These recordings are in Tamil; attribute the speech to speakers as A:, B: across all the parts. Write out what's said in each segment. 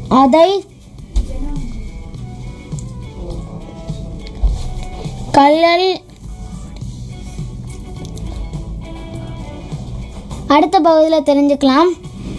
A: அதை கல்லல் அடுத்த பகுதியில் தெரிஞ்சுக்கலாம்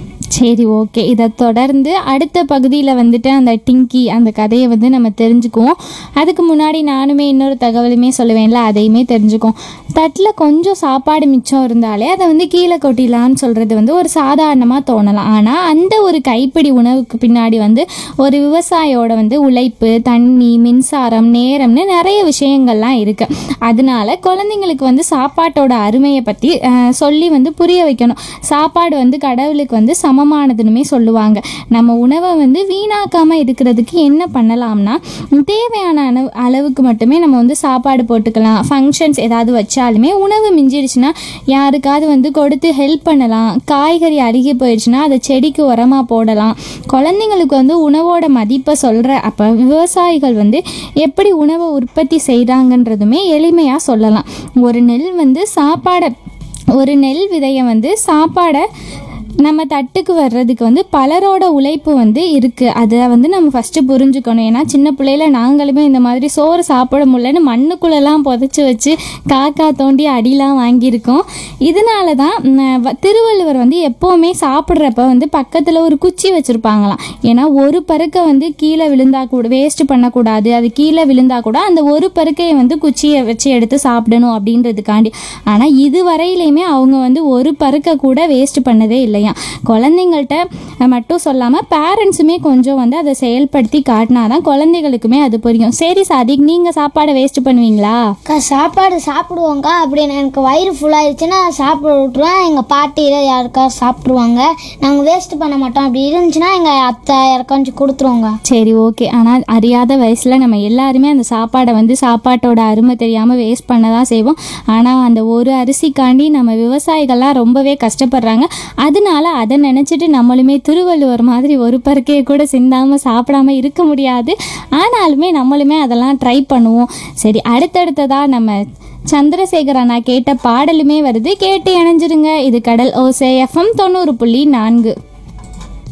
B: சரி ஓகே இதை தொடர்ந்து அடுத்த பகுதியில் வந்துட்டு அந்த டிங்கி அந்த கதையை வந்து நம்ம தெரிஞ்சுக்குவோம் அதுக்கு முன்னாடி நானுமே இன்னொரு தகவலுமே சொல்லுவேன்ல அதையுமே தெரிஞ்சுக்குவோம் தட்டில் கொஞ்சம் சாப்பாடு மிச்சம் இருந்தாலே அதை வந்து கீழே கொட்டிடலான்னு சொல்கிறது வந்து ஒரு சாதாரணமாக தோணலாம் ஆனால் அந்த ஒரு கைப்பிடி உணவுக்கு பின்னாடி வந்து ஒரு விவசாயியோட வந்து உழைப்பு தண்ணி மின்சாரம் நேரம்னு நிறைய விஷயங்கள்லாம் இருக்குது அதனால குழந்தைங்களுக்கு வந்து சாப்பாட்டோட அருமையை பற்றி அஹ், சொல்லி வந்து புரிய வைக்கணும் சாப்பாடு வந்து கடவுளுக்கு வந்து சமமானதுன்னுமே சொல்லுவாங்க நம்ம உணவை வந்து வீணாக்காமல் இருக்கிறதுக்கு என்ன பண்ணலாம்னா தேவையான அளவு அளவுக்கு மட்டுமே நம்ம வந்து சாப்பாடு போட்டுக்கலாம் ஃபங்க்ஷன்ஸ் ஏதாவது வச்சாலுமே உணவு மிஞ்சிடுச்சுன்னா யாருக்காவது வந்து கொடுத்து ஹெல்ப் பண்ணலாம் காய்கறி அழுகி போயிடுச்சுன்னா அதை செடிக்கு உரமாக போடலாம் குழந்தைங்களுக்கு வந்து உணவோட மதிப்பை சொல்கிற அப்போ விவசாயிகள் வந்து எப்படி உணவை உற்பத்தி செய்கிறாங்கன்றதுமே எளிமையாக சொல்லலாம் ஒரு நெல் வந்து சாப்பாடை ஒரு நெல் விதையை வந்து சாப்பாடை நம்ம தட்டுக்கு வர்றதுக்கு வந்து பலரோட உழைப்பு வந்து இருக்குது அதை வந்து நம்ம ஃபஸ்ட்டு புரிஞ்சுக்கணும் ஏன்னா சின்ன பிள்ளையில நாங்களுமே இந்த மாதிரி சோறு சாப்பிட முடியலன்னு மண்ணுக்குள்ளெல்லாம் புதைச்சி வச்சு காக்கா தோண்டி அடிலாம் வாங்கியிருக்கோம் இதனால தான் ம், வ- திருவள்ளுவர் வந்து எப்போவுமே சாப்பிட்றப்ப வந்து பக்கத்தில் ஒரு குச்சி வச்சுருப்பாங்களாம் ஏன்னா ஒரு பருக்கை வந்து கீழே விழுந்தா கூட வேஸ்ட் பண்ணக்கூடாது அது கீழே விழுந்தா கூட அந்த ஒரு பருக்கையை வந்து குச்சியை வச்சு எடுத்து சாப்பிடணும் அப்படின்றதுக்காண்டி ஆனால் இது வரையிலையுமே அவங்க வந்து ஒரு பருக்கை கூட வேஸ்ட் பண்ணதே இல்லையா குழந்தைங்கள்ட்ட மட்டும் சொல்லாமல் பேரண்ட்ஸுமே கொஞ்சம் வந்து அதை செயல்படுத்தி காட்டினாதான் குழந்தைகளுக்குமே அது புரியும் சரி சாதிக் நீங்கள் சாப்பாடை வேஸ்ட் பண்ணுவீங்களா
A: அக்கா சாப்பாடு சாப்பிடுவோங்க்கா அப்படி எனக்கு வயிறு ஃபுல்லாகிடுச்சுன்னா சாப்பிட விட்ருவேன் எங்கள் பாட்டியில் யாருக்கா சாப்பிட்ருவாங்க நாங்கள் வேஸ்ட் பண்ண மாட்டோம் அப்படி இருந்துச்சுன்னா எங்கள் அத்தை யாருக்காச்சும் கொடுத்துருவோங்க
B: சரி ஓகே ஆனால் அறியாத வயசில் நம்ம எல்லாருமே அந்த சாப்பாடை வந்து சாப்பாட்டோட அருமை தெரியாமல் வேஸ்ட் பண்ண தான் செய்வோம் ஆனால் அந்த ஒரு அரிசிக்காண்டி நம்ம விவசாயிகள்லாம் ரொம்பவே கஷ்டப்படுறாங்க அதனால அதை நினச்சிட்டு நம்மளுமே திருவள்ளுவர் மாதிரி ஒரு பருக்கையை கூட சிந்தாமல் சாப்பிடாம இருக்க முடியாது ஆனாலுமே நம்மளுமே அதெல்லாம் ட்ரை பண்ணுவோம் சரி அடுத்தடுத்ததாக நம்ம சந்திரசேகர் அண்ணா கேட்ட பாடலுமே வருது கேட்டு இணைஞ்சிருங்க இது கடல் ஓசை எஃப்எம் தொண்ணூறு புள்ளி நான்கு